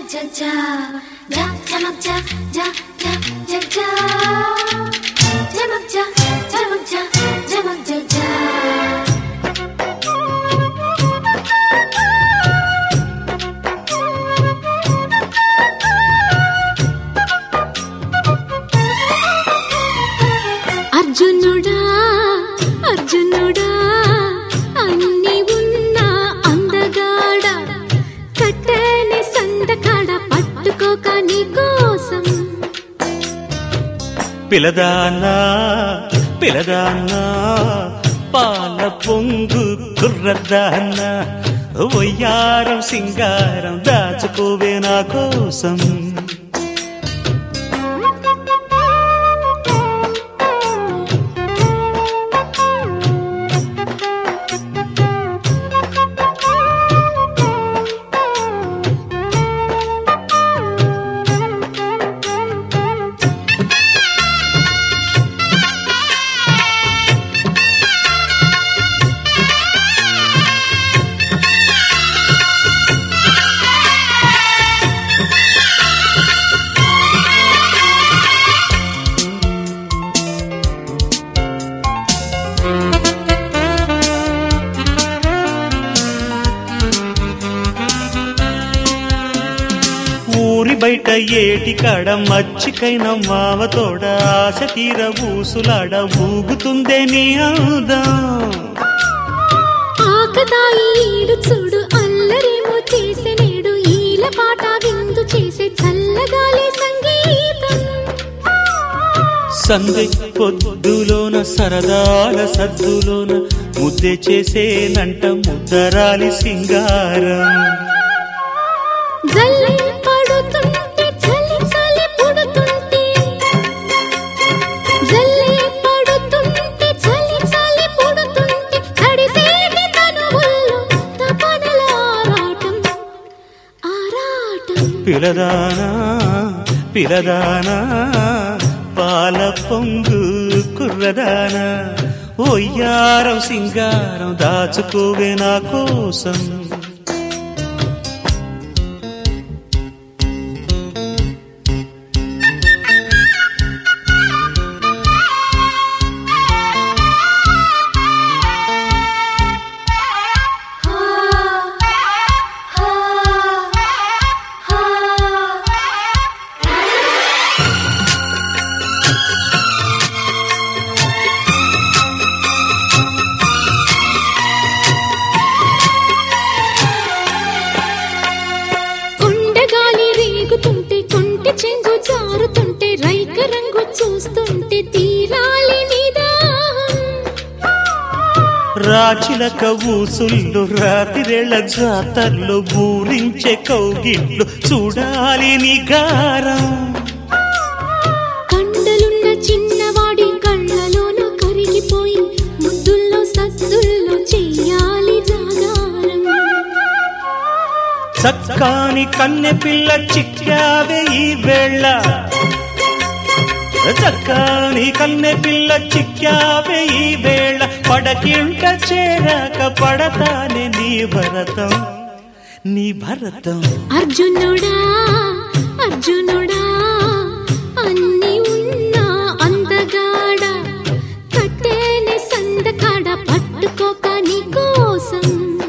ja ja ja jamak ja ja ja ja ja jamak ja jamak ja jamak ja ja అర్జునుడా అర్జునుడా అన్ని ఉన్న అందగాడ కట్టని సందకాడ పట్టుకోక నీ కోసం పిలదానా పిలదానా పాల పొంగు కుర్రదానా వయ్యారం సింగారం దాచుకోవే నా కోసం ఊరి బయట ఏటి కాడ మచ్చికైన మావతోడ ఆశ తీర ఊసులాడ ఊగుతుందే నీ అందం ఆకతాయి ఈడు చూడు అల్లరేమో చేసే నేడు ఈల పాట విందు చేసే చల్లగాలి సంగీతం సందె పొద్దులోన సరదాల సద్దులోన ముద్దె చేసేనంట ముద్దరాలి సింగారం జల్లి పడుతుంటే చలి చలి పుడుతుంటే జల్లి పడుతుంటే చలి చలి పుడుతుంటే తడిసేటి తనువుల్లో తపనల ఆరాటం ఆరాటం పిలదానా పిలదానా పాల పొంగు కుర్రదానా ఒయ్యారం సింగారం దాచుకోవే నా కోసం ha ha ha కొండగాలి రేగుతుంటే కొంటె చెంగు జారుతుంటే రైక రంగు చూస్తుంటే తీరాలి నిదాహం రాచిలక ఊసుళ్ళు రాతిరేళ్ల జాతర్లు ఊరించే కౌగిళ్ళు చూడాలి నిగారం కండలున్న చిన్నవాడి కళ్ళలోన కరిగిపోయి ముద్దుల్లో సద్దుల్లో చెయ్యాలి జాగారం చక్కాని కన్నె పిల్ల చిక్కావే ఈ వేళ చక్కాని కన్నె పిల్ల చిక్కావే ఈ వేళ పడకింట చేరాక పడతానే నీ భరతం నీ భరతం అర్జునుడా అర్జునుడా అన్ని ఉన్నా అందగాడ కట్టేని సందకాడ పట్టుకోక నీ కోసం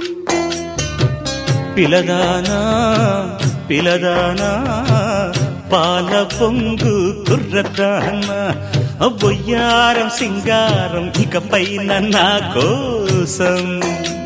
పిలదానా పిలదానా పాల పొంగు కుర్రదానా బొయ్యారం సింగారం ఇకపైన నా కోసం